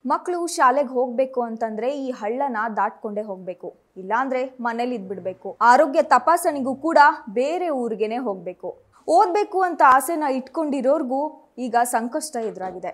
ಮಕ್ಕಳು ಶಾಲೆಗೆ ಹೋಗ್ಬೇಕು ಅಂತಂದ್ರೆ ಈ ಹಳ್ಳನ ದಾಟ್ಕೊಂಡೇ ಹೋಗ್ಬೇಕು ಇಲ್ಲಾಂದ್ರೆ ಮನೇಲಿ ಇದ್ಬಿಡ್ಬೇಕು ಆರೋಗ್ಯ ತಪಾಸಣೆಗೂ ಕೂಡ ಬೇರೆ ಊರಿಗೆನೆ ಹೋಗ್ಬೇಕು ಓದ್ಬೇಕು ಅಂತ ಆಸೆನ ಇಟ್ಕೊಂಡಿರೋರ್ಗೂ ಈಗ ಸಂಕಷ್ಟ ಎದುರಾಗಿದೆ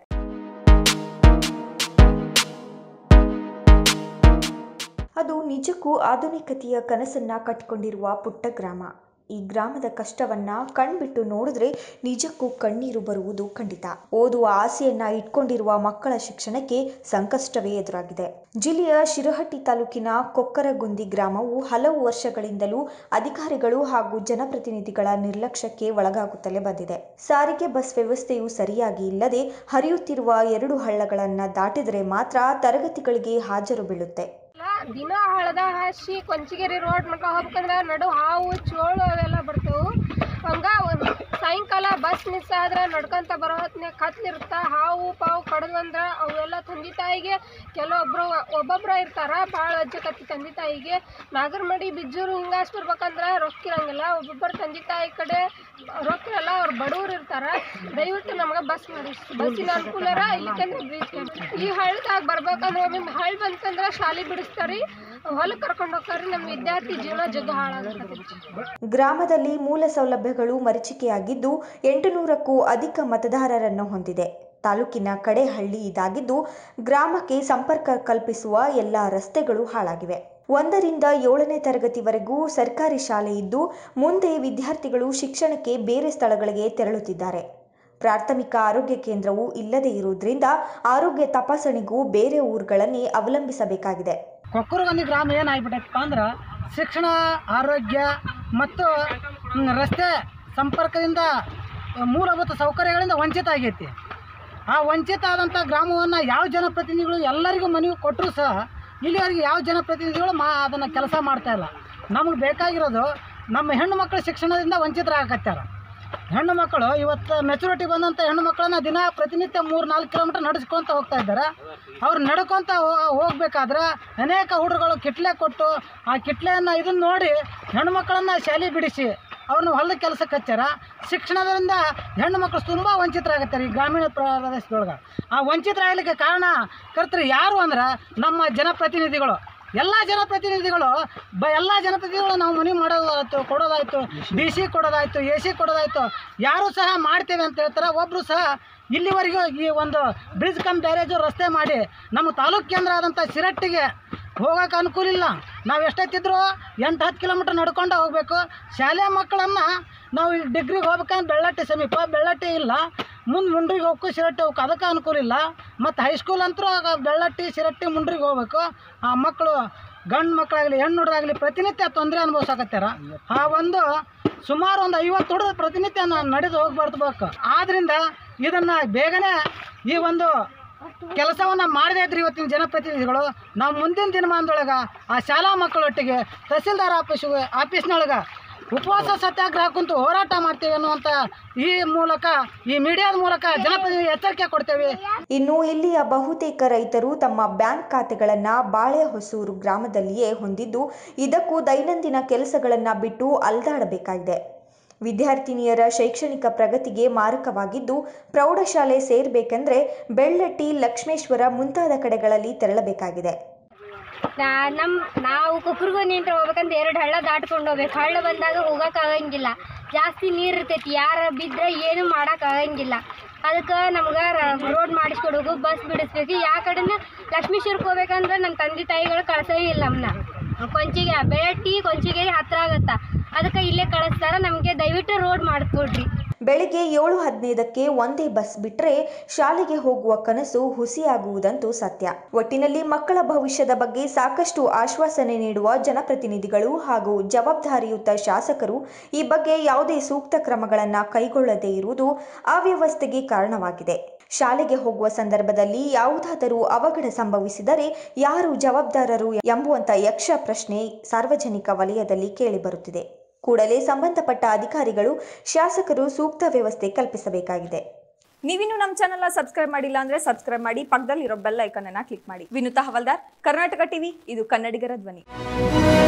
ಅದು ನಿಜಕ್ಕೂ ಆಧುನಿಕತೆಯ ಕನಸನ್ನ ಕಟ್ಕೊಂಡಿರುವ ಪುಟ್ಟ ಗ್ರಾಮ ಈ ಗ್ರಾಮದ ಕಷ್ಟವನ್ನ ಕಣ್ಬಿಟ್ಟು ನೋಡಿದ್ರೆ ನಿಜಕ್ಕೂ ಕಣ್ಣೀರು ಬರುವುದು ಖಂಡಿತ ಓದುವ ಆಸೆಯನ್ನ ಇಟ್ಕೊಂಡಿರುವ ಮಕ್ಕಳ ಶಿಕ್ಷಣಕ್ಕೆ ಸಂಕಷ್ಟವೇ ಎದುರಾಗಿದೆ ಜಿಲ್ಲೆಯ ಶಿರಹಟ್ಟಿ ತಾಲೂಕಿನ ಕೊಕ್ಕರಗುಂದಿ ಗ್ರಾಮವು ಹಲವು ವರ್ಷಗಳಿಂದಲೂ ಅಧಿಕಾರಿಗಳು ಹಾಗೂ ಜನಪ್ರತಿನಿಧಿಗಳ ನಿರ್ಲಕ್ಷ್ಯಕ್ಕೆ ಒಳಗಾಗುತ್ತಲೇ ಬಂದಿದೆ ಸಾರಿಗೆ ಬಸ್ ವ್ಯವಸ್ಥೆಯು ಸರಿಯಾಗಿ ಇಲ್ಲದೆ ಹರಿಯುತ್ತಿರುವ ಎರಡು ಹಳ್ಳಗಳನ್ನ ದಾಟಿದರೆ ಮಾತ್ರ ತರಗತಿಗಳಿಗೆ ಹಾಜರು ಬೀಳುತ್ತೆ ದಿನ ಹಳದ ಹಾಸಿ ಕೊಂಚಿಗೆರಿ ರೋಡ್ ಮಟ್ಟ ಹೋಗ್ಬೇಕಂದ್ರ ನಡು ಹಾವು ಚೋಳು ಅವೆಲ್ಲ ಬರ್ತವು ಹಂಗ ಒಂದ್ ಸಾಯಂಕಾಲ ಬಸ್ ಮಿಸ್ ಆದ್ರೆ ನಡ್ಕೊಂತ ಬರೋ ಹೊತ್ನ್ಯಾಗ ಕತ್ಲಿರುತ್ತ ಹಾವು ಪಾವು ಕಡ್ದಂದ್ರ ಅವೆಲ್ಲ ತಂದೆ ತಾಯಿಗೆ ಕೆಲವೊಬ್ರು ಒಬ್ಬೊಬ್ರ ಇರ್ತಾರ ಭಾಳ ಅಜ್ಜಕತ್ತಿ ತಂದೆ ತಾಯಿಗೆ ನಾಗರಮಡಿ ಬಿಜ್ಜೂರು ಹಿಂಗಾಸ್ ಬರ್ಬೇಕಂದ್ರ ರೊಕ್ಕ ಇರಂಗಿಲ್ಲ ಒಬ್ಬೊಬ್ಬರ ತಂದೆ ತಾಯಿ ಕಡೆ ರೊಕ್ಕ ಇರಲ್ಲ ಅವ್ರು ಬಡವ್ರು ಇರ್ತಾರ ದಯವಿಟ್ಟು ನಮ್ಗೆ ಬಸ್ ಮಾಡಿ ಬಸ್ಸಿನ ಅನುಕೂಲರ ಇಲ್ಲಿಕಂದ್ರೆ ಬ್ರಿಡ್ಜ್ ಈ ಹಳ್ಳದಾಗ ಬರ್ಬೇಕಂದ್ರೆ ಒಮ್ಮೆ ಹಳ್ಳ ಬಂತಂದ್ರೆ ಶಾಲೆ ಬಿಡಿಸ್ತಾರಿ ಹೊಲಕ್ಕೆ ಕರ್ಕೊಂಡು ಹೋಗ್ತಾರಿ ನಮ್ಮ ವಿದ್ಯಾರ್ಥಿ ಜೀವನ ಜಗ್ಗ ಹಾಳಾಗುತ್ತೆ ಗ್ರಾಮದಲ್ಲಿ ಮೂಲ ಸೌಲಭ್ಯಗಳು ಮರೀಚಿಕೆಯಾಗಿದ್ದು ಎಂಟುನೂರಕ್ಕೂ ಅಧಿಕ ಮತದಾರರನ್ನು ಹೊಂದಿದೆ ತಾಲೂಕಿನ ಕಡೆ ಹಳ್ಳಿ ಇದಾಗಿದ್ದು ಗ್ರಾಮಕ್ಕೆ ಸಂಪರ್ಕ ಕಲ್ಪಿಸುವ ಎಲ್ಲ ರಸ್ತೆಗಳು ಹಾಳಾಗಿವೆ ಒಂದರಿಂದ ಏಳನೇ ತರಗತಿವರೆಗೂ ಸರ್ಕಾರಿ ಶಾಲೆ ಇದ್ದು ಮುಂದೆ ವಿದ್ಯಾರ್ಥಿಗಳು ಶಿಕ್ಷಣಕ್ಕೆ ಬೇರೆ ಸ್ಥಳಗಳಿಗೆ ತೆರಳುತ್ತಿದ್ದಾರೆ ಪ್ರಾಥಮಿಕ ಆರೋಗ್ಯ ಕೇಂದ್ರವು ಇಲ್ಲದೇ ಇರುವುದರಿಂದ ಆರೋಗ್ಯ ತಪಾಸಣೆಗೂ ಬೇರೆ ಊರುಗಳನ್ನೇ ಅವಲಂಬಿಸಬೇಕಾಗಿದೆ ಕೊಕ್ಕರಗಂದಿ ಗ್ರಾಮ ಏನಾಗ್ಬಿಟ್ಟೈತಪ್ಪ ಅಂದ್ರೆ ಶಿಕ್ಷಣ ಆರೋಗ್ಯ ಮತ್ತು ಮ್, ರಸ್ತೆ ಸಂಪರ್ಕದಿಂದ ಮೂಲಭೂತ ಸೌಕರ್ಯಗಳಿಂದ ವಂಚಿತ ಆಗೈತಿ ಆ ವಂಚಿತ ಆದಂಥ ಗ್ರಾಮವನ್ನು ಯಾವ ಜನಪ್ರತಿನಿಧಿಗಳು ಎಲ್ಲರಿಗೂ ಮನವಿ ಕೊಟ್ಟರು ಸಹ ಇಲ್ಲಿವರೆಗೆ ಯಾವ ಜನಪ್ರತಿನಿಧಿಗಳು ಮಾ ಅದನ್ನು ಕೆಲಸ ಮಾಡ್ತಾ ಇಲ್ಲ ನಮಗೆ ಬೇಕಾಗಿರೋದು ನಮ್ಮ ಹೆಣ್ಣು ಮಕ್ಕಳ ಶಿಕ್ಷಣದಿಂದ ವಂಚಿತರಾಗತ್ಯಾರ ಹೆಣ್ಣು ಮಕ್ಕಳು ಇವತ್ತು ಮೆಚುರಿಟಿ ಬಂದಂಥ ಹೆಣ್ಣು ಮಕ್ಕಳನ್ನ ದಿನ ಪ್ರತಿನಿತ್ಯ ಮೂರು ನಾಲ್ಕು ಕಿಲೋಮೀಟರ್ ನಡೆಸ್ಕೊತ ಹೋಗ್ತಾ ಇದ್ದಾರೆ ಅವ್ರು ನಡ್ಕೊತ ಹೋ- ಹೋಗ್ಬೇಕಾದ್ರೆ ಅನೇಕ ಹುಡುಗರು ಕಿಟ್ಲೆ ಕೊಟ್ಟು ಆ ಕಿಟ್ಲೆಯನ್ನು ಇದನ್ನು ನೋಡಿ ಹೆಣ್ಣು ಮಕ್ಕಳನ್ನು ಶಾಲೆ ಬಿಡಿಸಿ ಅವ್ರನ್ನ ಹೊಲದ ಕೆಲಸಕ್ಕೆ ಹಚ್ಚಾರ ಶಿಕ್ಷಣದಿಂದ ಹೆಣ್ಣು ಮಕ್ಕಳು ತುಂಬ ವಂಚಿತರಾಗತ್ತಾರೆ ಈ ಗ್ರಾಮೀಣ ಪ್ರದೇಶದೊಳಗೆ ಆ ವಂಚಿತರಾಗಲಿಕ್ಕೆ ಕಾರಣ ಕರ್ತರು ಯಾರು ಅಂದ್ರೆ ನಮ್ಮ ಜನಪ್ರತಿನಿಧಿಗಳು ಎಲ್ಲ ಜನಪ್ರತಿನಿಧಿಗಳು ಬ ಎಲ್ಲ ಜನಪ್ರತಿನಿಧಿಗಳು ನಾವು ಮನವಿ ಮಾಡೋದಾಯ್ತು ಕೊಡೋದಾಯ್ತು ಡಿ ಸಿ ಕೊಡೋದಾಯ್ತು ಎ ಸಿ ಕೊಡೋದಾಯ್ತು ಯಾರು ಸಹ ಮಾಡ್ತೇವೆ ಅಂತ ಹೇಳ್ತಾರೆ ಒಬ್ಬರು ಸಹ ಇಲ್ಲಿವರೆಗೂ ಈ ಒಂದು ಬ್ರಿಡ್ಜ್ ಕಮ್ ಬ್ಯಾರೇಜು ರಸ್ತೆ ಮಾಡಿ ನಮ್ಮ ತಾಲೂಕು ಕೇಂದ್ರ ಆದಂಥ ಸಿರಟ್ಟಿಗೆ ಹೋಗೋಕೆ ಅನುಕೂಲ ಇಲ್ಲ ನಾವು ಎಷ್ಟೊತ್ತಿದ್ರು ಎಂಟು ಹತ್ತು ಕಿಲೋಮೀಟ್ರ್ ನಡ್ಕೊಂಡು ಹೋಗಬೇಕು ಶಾಲೆ ಮಕ್ಕಳನ್ನು ನಾವು ಈ ಡಿಗ್ರಿಗೆ ಹೋಗ್ಬೇಕಂದ್ರೆ ಬೆಳ್ಳಟ್ಟಿ ಸಮೀಪ ಬೆಳ್ಳಟ್ಟಿ ಇಲ್ಲ ಮುಂದೆ ಮುಂಡ್ರಿಗೆ ಹೋಗ್ಕು ಶಿರಟ್ಟಿ ಹೋಗ್ಬೇಕು ಅದಕ್ಕೆ ಅನುಕೂಲ ಇಲ್ಲ ಮತ್ತು ಹೈಸ್ಕೂಲ್ ಅಂತೂ ಬೆಳ್ಳಟ್ಟಿ ಶಿರಟ್ಟಿ ಮುಂಡ್ರಿಗೆ ಹೋಗ್ಬೇಕು ಆ ಮಕ್ಕಳು ಗಂಡು ಮಕ್ಕಳಾಗಲಿ ಹೆಣ್ಣು ಹುಡುಗಾಗಲಿ ಪ್ರತಿನಿತ್ಯ ತೊಂದರೆ ಅನುಭವಿಸಕತ್ತಾರ ಆ ಒಂದು ಸುಮಾರು ಒಂದು ಐವತ್ತು ಹುಡುಗ ಪ್ರತಿನಿತ್ಯ ನ- ನಡೆದು ಹೋಗ್ಬಾರ್ದು ಬೇಕು ಆದ್ದರಿಂದ ಇದನ್ನು ಬೇಗನೆ ಈ ಒಂದು ಕೆಲಸವನ್ನು ಮಾಡದೇ ಇದ್ರೆ ಇವತ್ತಿನ ಜನಪ್ರತಿನಿಧಿಗಳು ನಾವು ಮುಂದಿನ ದಿನಮಾನದೊಳಗೆ ಆ ಶಾಲಾ ಮಕ್ಕಳೊಟ್ಟಿಗೆ ತಹಸೀಲ್ದಾರ್ ಆಫೀಸು ಆಫೀಸ್ನೊಳಗೆ ಉಪವಾಸ ಸತ್ಯಾಗ್ರಹ ಕುಂತು ಹೋರಾಟ ಮಾಡ್ತೇವೆ ಅನ್ನುವಂಥ ಈ ಮೂಲಕ ಈ ಮೀಡಿಯಾದ ಮೂಲಕ ಜನಪ್ರತಿನಿಧಿ ಎಚ್ಚರಿಕೆ ಕೊಡ್ತೇವೆ ಇನ್ನು ಇಲ್ಲಿಯ ಬಹುತೇಕ ರೈತರು ತಮ್ಮ ಬ್ಯಾಂಕ್ ಖಾತೆಗಳನ್ನು ಬಾಳೆಹೊಸೂರು ಗ್ರಾಮದಲ್ಲಿಯೇ ಹೊಂದಿದ್ದು ಇದಕ್ಕೂ ದೈನಂದಿನ ಕೆಲಸಗಳನ್ನು ಬಿಟ್ಟು ಅಲ್ದಾಡಬೇಕಾಗಿದೆ ವಿದ್ಯಾರ್ಥಿನಿಯರ ಶೈಕ್ಷಣಿಕ ಪ್ರಗತಿಗೆ ಮಾರಕವಾಗಿದ್ದು ಪ್ರೌಢಶಾಲೆ ಸೇರಬೇಕೆಂದ್ರೆ ಬೆಳ್ಳಟ್ಟಿ ಲಕ್ಷ್ಮೇಶ್ವರ ಮುಂತಾದ ಕಡೆಗಳಲ್ಲಿ ತೆರಳಬೇಕಾಗಿದೆ ನಾ- ನಮ್ ನಾವು ಕೊಪ್ಪರಿಗೂ ನಿಂತ್ರೆ ಹೋಗ್ಬೇಕಂತ ಎರಡು ಹಳ್ಳ ದಾಟ್ಕೊಂಡು ಹೋಗ್ಬೇಕು ಹಳ್ಳ ಬಂದಾಗ ಹೋಗಕ್ ಆಗಂಗಿಲ್ಲ ಜಾಸ್ತಿ ನೀರು ಇರ್ತೈತಿ ಯಾರ ಬಿದ್ದರೆ ಏನು ಮಾಡಕ್ ಆಗಂಗಿಲ್ಲ ಅದಕ್ಕೆ ನಮ್ಗೆ ರೋಡ್ ಮಾಡಿಸ್ಕೊಡೋದು ಬಸ್ ಬಿಡಿಸ್ಬೇಕು ಯಾವ ಕಡೆನ ಲಕ್ಷ್ಮೀಶ್ವರಕ್ಕೆ ಹೋಗ್ಬೇಕಂದ್ರೆ ನಮ್ಮ ತಂದೆ ತಾಯಿಗಳು ಕಳ್ಸೇ ಇಲ್ಲ ನಮ್ಮನ್ನ ಕೊಂಚಿಗೆ ಬೆಳಟ್ಟಿ ಕೊಂಚಿಗೇರಿ ಹತ್ರ ಆಗತ್ತ ಅದಕ್ಕೆ ಇಲ್ಲೇ ಕಳಿಸ್ತಾರ ನಮಗೆ ದಯವಿಟ್ಟು ರೋಡ್ ಮಾಡಿಸ್ಕೊಡ್ರಿ ಬೆಳಿಗ್ಗೆ ಏಳು ಹದಿನೈದಕ್ಕೆ ಒಂದೇ ಬಸ್ ಬಿಟ್ಟರೆ ಶಾಲೆಗೆ ಹೋಗುವ ಕನಸು ಹುಸಿಯಾಗುವುದಂತೂ ಸತ್ಯ ಒಟ್ಟಿನಲ್ಲಿ ಮಕ್ಕಳ ಭವಿಷ್ಯದ ಬಗ್ಗೆ ಸಾಕಷ್ಟು ಆಶ್ವಾಸನೆ ನೀಡುವ ಜನಪ್ರತಿನಿಧಿಗಳು ಹಾಗೂ ಜವಾಬ್ದಾರಿಯುತ ಶಾಸಕರು ಈ ಬಗ್ಗೆ ಯಾವುದೇ ಸೂಕ್ತ ಕ್ರಮಗಳನ್ನು ಕೈಗೊಳ್ಳದೇ ಇರುವುದು ಅವ್ಯವಸ್ಥೆಗೆ ಕಾರಣವಾಗಿದೆ ಶಾಲೆಗೆ ಹೋಗುವ ಸಂದರ್ಭದಲ್ಲಿ ಯಾವುದಾದರೂ ಅವಘಡ ಸಂಭವಿಸಿದರೆ ಯಾರು ಜವಾಬ್ದಾರರು ಎಂಬುವಂತ ಯಕ್ಷ ಪ್ರಶ್ನೆ ಸಾರ್ವಜನಿಕ ವಲಯದಲ್ಲಿ ಕೇಳಿಬರುತ್ತಿದೆ ಕೂಡಲೇ ಸಂಬಂಧಪಟ್ಟ ಅಧಿಕಾರಿಗಳು ಶಾಸಕರು ಸೂಕ್ತ ವ್ಯವಸ್ಥೆ ಕಲ್ಪಿಸಬೇಕಾಗಿದೆ ನೀವಿನ್ನು ನಮ್ಮ ಚಾನಲ್ನ ಸಬ್ಸ್ಕ್ರೈಬ್ ಮಾಡಿಲ್ಲ ಅಂದ್ರೆ ಸಬ್ಸ್ಕ್ರೈಬ್ ಮಾಡಿ ಪಕ್ಕದಲ್ಲಿರೋ ಬೆಲ್ ಐಕನ್ ಅನ್ನ ಕ್ಲಿಕ್ ಮಾಡಿ ವಿನುತಾ ಹವಲ್ದಾರ್ ಕರ್ನಾಟಕ ಟಿವಿ ಇದು ಕನ್ನಡಿಗರ ಧ್ವನಿ